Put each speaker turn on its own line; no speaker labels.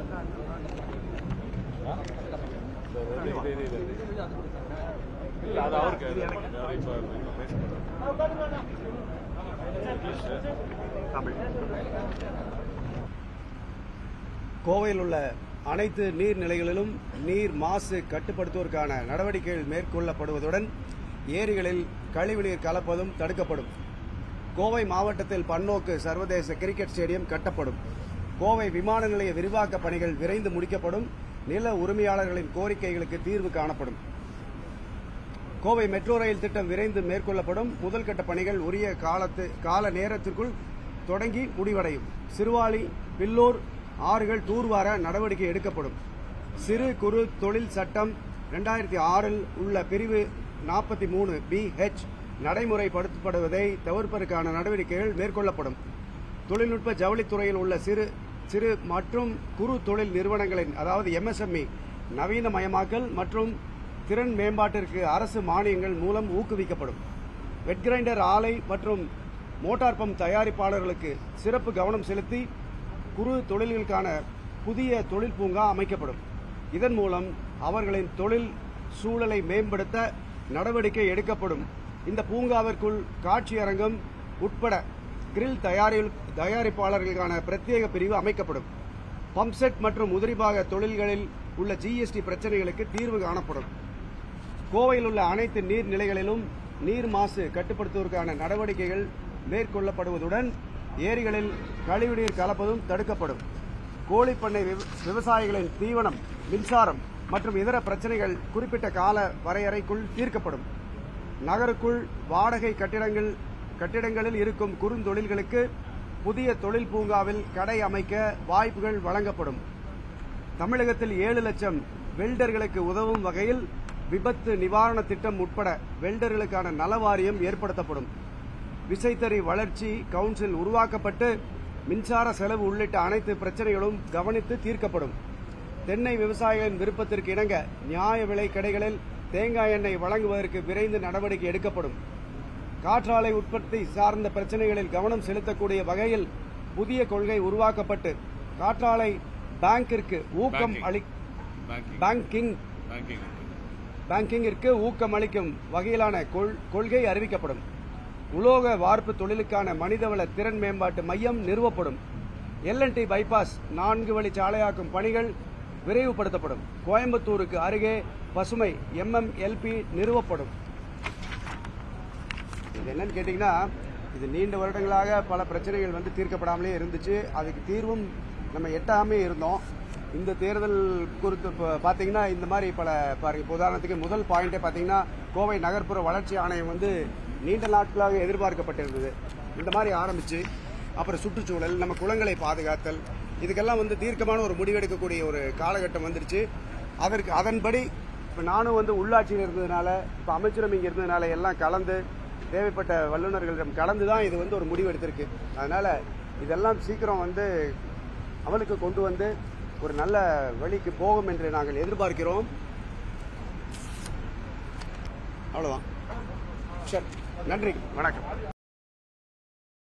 இல்ல அது அவருக்கு அது இப்போ பேச
கோவையில் உள்ள அனைத்து நீர்நிலைகளிலும் நீர் மாசு கட்டுப்படுத்துவதற்கான நடவடிக்கைகள் மேற்கொள்ளப்படுவதுடன் ஏரிகளில் கழிவுநீர் கலப்பதும் தடுக்கப்படும் கோவை மாவட்டத்தில் பன்னோக்கு சர்வதேச கிரிக்கெட் ஸ்டேடியம் கட்டப்படும் கோவை விமான நிலைய விரிவாக்க பணிகள் விரைந்து முடிக்கப்படும் நில உரிமையாளர்களின் கோரிக்கைகளுக்கு தீர்வு காணப்படும் கோவை மெட்ரோ ரயில் திட்டம் விரைந்து மேற்கொள்ளப்படும் முதல் கட்ட பணிகள் உரிய காலத்து கால நேரத்திற்குள் தொடங்கி முடிவடையும் சிறுவாளி பில்லூர் ஆறுகள் தூர்வார நடவடிக்கை எடுக்கப்படும் சிறு குறு தொழில் சட்டம் இரண்டாயிரத்தி ஆறில் உள்ள பிரிவு நாற்பத்தி மூணு பி ஹெச் நடைமுறைப்படுத்தப்படுவதை தவிர்ப்பதற்கான நடவடிக்கைகள் மேற்கொள்ளப்படும் தொழில்நுட்ப ஜவுளித்துறையில் உள்ள சிறு சிறு மற்றும் குறு தொழில் நிறுவனங்களின் அதாவது எம்எஸ்எம்இ நவீனமயமாக்கல் மற்றும் திறன் மேம்பாட்டிற்கு அரசு மானியங்கள் மூலம் ஊக்குவிக்கப்படும் வெட் கிரைண்டர் ஆலை மற்றும் மோட்டார் பம்ப் தயாரிப்பாளர்களுக்கு சிறப்பு கவனம் செலுத்தி குறு தொழில்களுக்கான புதிய தொழில் பூங்கா அமைக்கப்படும் இதன் மூலம் அவர்களின் தொழில் சூழலை மேம்படுத்த நடவடிக்கை எடுக்கப்படும் இந்த பூங்காவிற்குள் காட்சியரங்கம் உட்பட கிரில் தயாரி தயாரிப்பாளர்களுக்கான பிரத்யேக பிரிவு அமைக்கப்படும் பம்ப்செட் மற்றும் உதிரிபாக தொழில்களில் உள்ள ஜிஎஸ்டி பிரச்சனைகளுக்கு தீர்வு காணப்படும் கோவையில் உள்ள அனைத்து நீர்நிலைகளிலும் நீர் மாசு கட்டுப்படுத்துவதற்கான நடவடிக்கைகள் மேற்கொள்ளப்படுவதுடன் ஏரிகளில் கழிவுநீர் கலப்பதும் தடுக்கப்படும் கோழிப்பண்ணை விவ- விவசாயிகளின் தீவனம் மின்சாரம் மற்றும் இதர பிரச்சனைகள் குறிப்பிட்ட கால வரையறைக்குள் தீர்க்கப்படும் நகருக்குள் வாடகை கட்டிடங்கள் கட்டிடங்களில் இருக்கும் குறுந்தொழில்களுக்கு புதிய தொழில் பூங்காவில் கடை அமைக்க வாய்ப்புகள் வழங்கப்படும் தமிழகத்தில் ஏழு லட்சம் வெல்டர்களுக்கு உதவும் வகையில் விபத்து நிவாரண திட்டம் உட்பட வெல்டர்களுக்கான நலவாரியம் ஏற்படுத்தப்படும் விசைத்தறி வளர்ச்சி கவுன்சில் உருவாக்கப்பட்டு மின்சார செலவு உள்ளிட்ட அனைத்து பிரச்சனைகளும் கவனித்து தீர்க்கப்படும் தென்னை விவசாயிகளின் விருப்பத்திற்கு இணங்க நியாய விலை கடைகளில் தேங்காய் எண்ணெய் வழங்குவதற்கு விரைந்து நடவடிக்கை எடுக்கப்படும் காற்றாலை உற்பத்தி சார்ந்த பிரச்சனைகளில் கவனம் செலுத்தக்கூடிய வகையில் புதிய கொள்கை உருவாக்கப்பட்டு காற்றாலை பேங்கிற்கு ஊக்கம்
Banking.
அளி
பேங்கிங்
பேங்கிங்
பேங்கிங்
பேங்கிங்கிற்கு ஊக்கம் அளிக்கும் வகையிலான கொள்- கொள்கை அறிவிக்கப்படும் உலோக வார்ப்பு தொழிலுக்கான மனிதவள திறன் மேம்பாட்டு மையம் நிறுவப்படும் எல்என்டி பைபாஸ் நான்கு வழி சாலையாக்கும் பணிகள் விரைவுபடுத்தப்படும் கோயம்புத்தூருக்கு அருகே பசுமை எம்எம்எல்பி நிறுவப்படும் இது என்னன்னு கேட்டிங்கன்னா இது நீண்ட வருடங்களாக பல பிரச்சனைகள் வந்து தீர்க்கப்படாமலே இருந்துச்சு அதுக்கு தீர்வும் நம்ம எட்டாமே இருந்தோம் இந்த தேர்தல் குறித்து இப்போ பார்த்தீங்கன்னா இந்த மாதிரி பல பாருங்க இப்போ உதாரணத்துக்கு முதல் பாயிண்டே பார்த்தீங்கன்னா கோவை நகர்ப்புற வளர்ச்சி ஆணையம் வந்து நீண்ட நாட்களாக எதிர்பார்க்கப்பட்டிருந்தது இந்த மாதிரி ஆரம்பிச்சு அப்புறம் சுற்றுச்சூழல் நம்ம குளங்களை பாதுகாத்தல் இதுக்கெல்லாம் வந்து தீர்க்கமான ஒரு முடிவெடுக்கக்கூடிய ஒரு காலகட்டம் வந்துருச்சு அதற்கு அதன்படி இப்போ நானும் வந்து உள்ளாட்சியில் இருந்ததுனால இப்போ அமைச்சரும் இங்கே இருந்ததுனால எல்லாம் கலந்து தேவைப்பட்ட வல்லுநர்களிடம் கலந்து தான் இது வந்து ஒரு முடிவு எடுத்திருக்கு அதனால இதெல்லாம் சீக்கிரம் வந்து அமலுக்கு கொண்டு வந்து ஒரு நல்ல வழிக்கு போகும் என்று நாங்கள் எதிர்பார்க்கிறோம் அவ்வளவுதான் சரி நன்றி வணக்கம்